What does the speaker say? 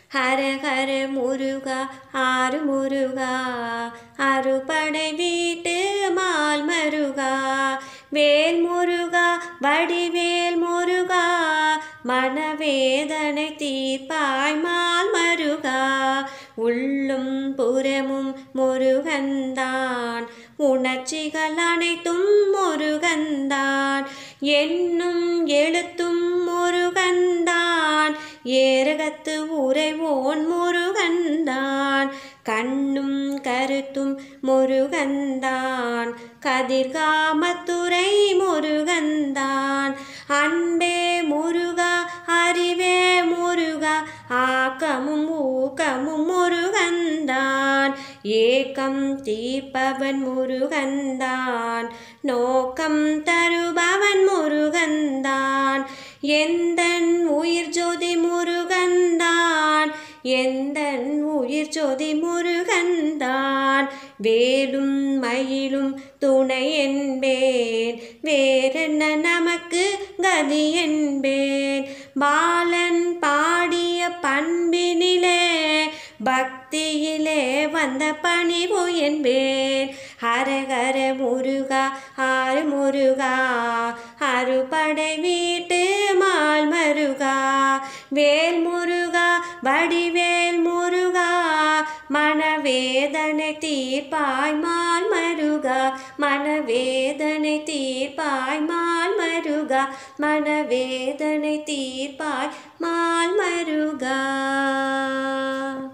ஹர ஹர முருகா ஆறு முருகா அறுபடை வீட்டு மால் மருகா வேல் முருகா வடிவேல் முருகா மனவேதனை தீர்ப்பாய் மால் மருகா உள்ளும் புறமும் முருகந்தான் உணர்ச்சிகள் அனைத்தும் முருகந்தான் என்னும் எழுத்தும் முருகந்தான் ஏரகத்து உறைவோன் முருகந்தான் கண்ணும் கருத்தும் முருகந்தான் கதிர்காமத்துறை முருகந்தான் அன்பே முருகா அறிவே முருகா ஆக்கமும் ஊக்கமும் முருகந்தான் ஏக்கம் தீர்ப்பவன் முருகந்தான் நோக்கம் தருபவன் முருகந்தான் எந்தன் உயிர் ஜோதி முருகந்தான் எந்தன் உயிர் ஜோதி முருகந்தான் வேலும் மயிலும் துணை என்பேன் வேறென்ன நமக்கு கதி என்பேன் பாலன் பாடிய பண்பினிலே பக்தியிலே வந்த பணிவு என்பேன் ஹரஹர முருகா ஆறு முருகா அறுபடை வீட்டு மால் மருகா வேல் முருகா வடிவேல் முருகா மனவேதனை தீர்ப்பாய் மால் மருகா மனவேதனை தீர்ப்பாய் மால் மருகா மனவேதனை தீர்ப்பாய் மால் மருகா